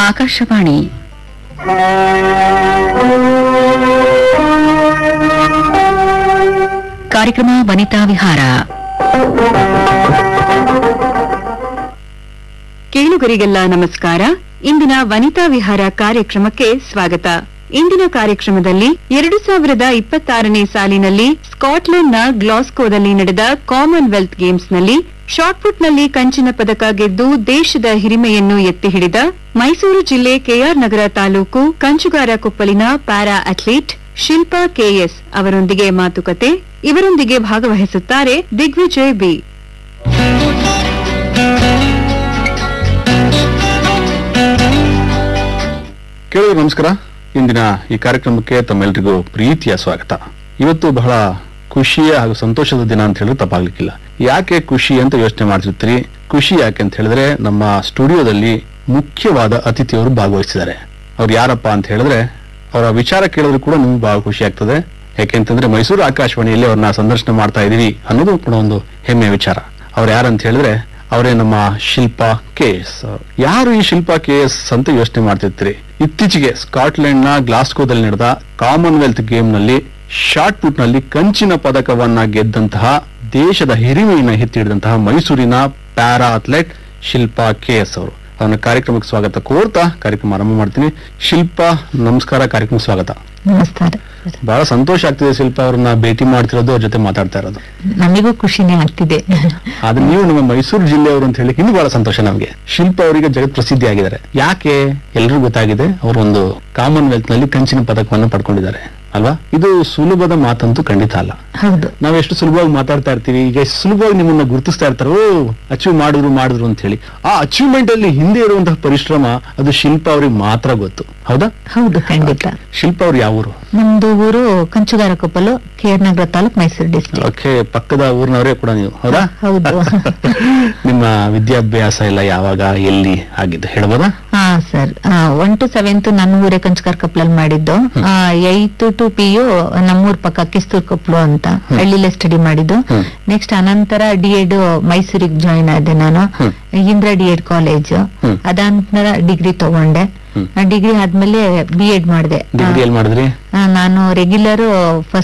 ಆಕಾಶವಾಣಿ ಕಾರ್ಯಕ್ರಮ ವನಿತಾ ವಿಹಾರ ಕೇಳುಗರಿಗೆಲ್ಲ ನಮಸ್ಕಾರ ಇಂದಿನ ವನಿತಾ ವಿಹಾರ ಕಾರ್ಯಕ್ರಮಕ್ಕೆ ಸ್ವಾಗತ ಇಂದಿನ ಕಾರ್ಯಕ್ರಮದಲ್ಲಿ ಎರಡು ಸಾವಿರದ ಇಪ್ಪತ್ತಾರನೇ ಸಾಲಿನಲ್ಲಿ ಸ್ಕಾಟ್ಲೆಂಡ್ನ ಗ್ಲಾಸ್ಕೋದಲ್ಲಿ ನಡೆದ ಕಾಮನ್ವೆಲ್ತ್ ಗೇಮ್ಸ್ನಲ್ಲಿ ಶಾಟ್ಪುಟ್ನಲ್ಲಿ ಕಂಚಿನ ಪದಕ ಗೆದ್ದು ದೇಶದ ಹಿರಿಮೆಯನ್ನು ಎತ್ತಿ ಹಿಡಿದ ಮೈಸೂರು ಜಿಲ್ಲೆ ಕೆಆರ್ ನಗರ ತಾಲೂಕು ಕಂಚುಗಾರ ಕೊಪ್ಪಲಿನ ಪ್ಯಾರಾ ಅಥ್ಲೀಟ್ ಶಿಲ್ಪಾ ಕೆಎಸ್ ಅವರೊಂದಿಗೆ ಮಾತುಕತೆ ಇವರೊಂದಿಗೆ ಭಾಗವಹಿಸುತ್ತಾರೆ ದಿಗ್ವಿಜಯ್ ಬಿ ಕೇಳುವ ನಮಸ್ಕಾರ ಇಂದಿನ ಈ ಕಾರ್ಯಕ್ರಮಕ್ಕೆ ತಮ್ಮೆಲ್ಲರಿಗೂ ಪ್ರೀತಿಯ ಸ್ವಾಗತ ಇವತ್ತು ಬಹಳ ಖುಷಿಯ ಹಾಗೂ ಸಂತೋಷದ ದಿನ ಅಂತ ಹೇಳಿದ್ರೆ ತಪ್ಪಾಗ್ಲಿಕ್ಕಿಲ್ಲ ಯಾಕೆ ಖುಷಿ ಅಂತ ಯೋಚನೆ ಮಾಡ್ತಿರ್ತೀರಿ ಖುಷಿ ಯಾಕೆ ಅಂತ ಹೇಳಿದ್ರೆ ನಮ್ಮ ಸ್ಟುಡಿಯೋದಲ್ಲಿ ಮುಖ್ಯವಾದ ಅತಿಥಿಯವರು ಭಾಗವಹಿಸಿದ್ದಾರೆ ಅವ್ರು ಯಾರಪ್ಪ ಅಂತ ಹೇಳಿದ್ರೆ ಅವರ ವಿಚಾರ ಕೇಳಿದ್ರು ಕೂಡ ನಿಮ್ಗೆ ಬಹಳ ಖುಷಿ ಆಗ್ತದೆ ಯಾಕೆಂತಂದ್ರೆ ಮೈಸೂರು ಆಕಾಶವಾಣಿಯಲ್ಲಿ ಅವ್ರನ್ನ ಸಂದರ್ಶನ ಮಾಡ್ತಾ ಇದೀವಿ ಅನ್ನೋದು ಕೂಡ ಒಂದು ಹೆಮ್ಮೆಯ ವಿಚಾರ ಅವ್ರು ಯಾರಂತ ಹೇಳಿದ್ರೆ ಅವರೇ ನಮ್ಮ ಶಿಲ್ಪಾ ಕೆ ಎಸ್ ಯಾರು ಈ ಶಿಲ್ಪಾ ಕೆ ಎಸ್ ಅಂತ ಯೋಚನೆ ಮಾಡ್ತಿರ್ತೀರಿ ಇತ್ತೀಚೆಗೆ ಸ್ಕಾಟ್ಲೆಂಡ್ ನ ಗ್ಲಾಸ್ಕೋದಲ್ಲಿ ನಡೆದ ಕಾಮನ್ವೆಲ್ತ್ ಗೇಮ್ ನಲ್ಲಿ ಶಾರ್ಟ್ ಪುಟ್ ನಲ್ಲಿ ಕಂಚಿನ ಪದಕವನ್ನ ಗೆದ್ದಂತಹ ದೇಶದ ಹಿರಿಮೆಯನ್ನ ಎತ್ತಿಡಿದಂತಹ ಮೈಸೂರಿನ para athlete Shilpa K S ಅವರು ಅವನ ಕಾರ್ಯಕ್ರಮಕ್ಕೆ ಸ್ವಾಗತ ಕೋರ್ತಾ ಕಾರ್ಯಕ್ರಮ ಆರಂಭ ಮಾಡ್ತೀನಿ ಶಿಲ್ಪಾ ನಮಸ್ಕಾರ ಕಾರ್ಯಕ್ರಮ ಸ್ವಾಗತ ನಮಸ್ಕಾರ ಬಹಳ ಸಂತೋಷ ಆಗ್ತಿದೆ ಶಿಲ್ಪಾ ಅವ್ರನ್ನ ಭೇಟಿ ಮಾಡ್ತಿರೋದು ಅವ್ರ ಜೊತೆ ಮಾತಾಡ್ತಾ ಇರೋದು ನಮಿಗೂ ಖುಷಿನೇ ಆಗ್ತಿದೆ ಆದ್ರೆ ನೀವು ನಮ್ಮ ಮೈಸೂರು ಜಿಲ್ಲೆಯವರು ಅಂತ ಹೇಳಿ ಇನ್ನೂ ಬಹಳ ಸಂತೋಷ ನಮಗೆ ಶಿಲ್ಪ ಅವರಿಗೆ ಜಗತ್ ಪ್ರಸಿದ್ಧಿ ಆಗಿದ್ದಾರೆ ಯಾಕೆ ಎಲ್ರಿಗೂ ಗೊತ್ತಾಗಿದೆ ಅವರು ಒಂದು ಕಾಮನ್ವೆಲ್ತ್ ನಲ್ಲಿ ಕಂಚಿನ ಪದಕವನ್ನು ಪಡ್ಕೊಂಡಿದ್ದಾರೆ ಅಲ್ವಾ ಇದು ಸುಲಭದ ಮಾತಂತೂ ಖಂಡಿತ ಅಲ್ಲ ಹೌದು ನಾವ್ ಎಷ್ಟು ಸುಲಭವಾಗಿ ಮಾತಾಡ್ತಾ ಇರ್ತೀವಿ ಈಗ ಎಷ್ಟು ಸುಲಭವಾಗಿ ನಿಮ್ಮನ್ನ ಗುರುತಿಸ್ತಾ ಇರ್ತಾರೆ ಓ ಅಚೀವ್ ಮಾಡಿದ್ರು ಮಾಡಿದ್ರು ಅಂತ ಹೇಳಿ ಆ ಅಚೀವ್ಮೆಂಟ್ ಅಲ್ಲಿ ಹಿಂದೆ ಇರುವಂತಹ ಪರಿಶ್ರಮ ಅದು ಶಿಲ್ಪ ಅವ್ರಿಗೆ ಮಾತ್ರ ಗೊತ್ತು ಹೌದಾ ಹೌದು ಖಂಡಿತ ಶಿಲ್ಪ ಅವ್ರು ಯಾವ ಊರು ನಮ್ದು ಊರು Kanchugara Koppalu KR Nagar taluk Mysuru district okay ಪಕ್ಕದ ಊರಿನವರೇ ಕೂಡ ನೀವು ಹೌದಾ ಹೌದು ನಿಮ್ಮ ವಿದ್ಯಾಭ್ಯಾಸ ಎಲ್ಲ ಯಾವಾಗ ಎಲ್ಲಿ ಆಗಿದ್ದು ಹೇಳ್ಬೋದಾ ಹಾ ಸರ್ ಒನ್ ಟು ಸೆವೆಂತ್ ನನ್ನ ಊರೇ ಕಂಚುಗಾರ ಕೊಪ್ಪಲಲ್ಲಿ ಮಾಡಿದ್ದು ಏತ್ ಟು ಪಿ ಯು ನಮ್ಮೂರ್ ಪಕ್ಕ ಕಿಸ್ತೂರ್ ಕೊಪ್ಪಲು ಅಂತ ಹಳ್ಳಿಲೇ ಸ್ಟಡಿ ಮಾಡಿದ್ದು ಹ್ಮ್. ನೆಕ್ಸ್ಟ್ ಅನಂತರ ಡಿ ಎಡ್ ಮೈಸೂರಿಗೆ ಜಾಯಿನ್ ಆದೆ ನಾನು ಹ್ಮ್. ಇಂದ್ರ ಡಿ ಎಡ್ ಕಾಲೇಜ್ ಹ್ಮ್. ಅದಾನಂತರ ಡಿಗ್ರಿ ತಗೊಂಡೆ ಹ್ಮ್. ಡಿಗ್ರಿ ಆದ್ಮೇಲೆ ಬಿ ಎಡ್ ಮಾಡಿದೆ ಡಿಗ್ರಿ ಎಲ್ಲಿ ಮಾಡಿದ್ರಿ ನಾನು ರೆಗ್ಯುಲರ್ ಫಸ್ಟ್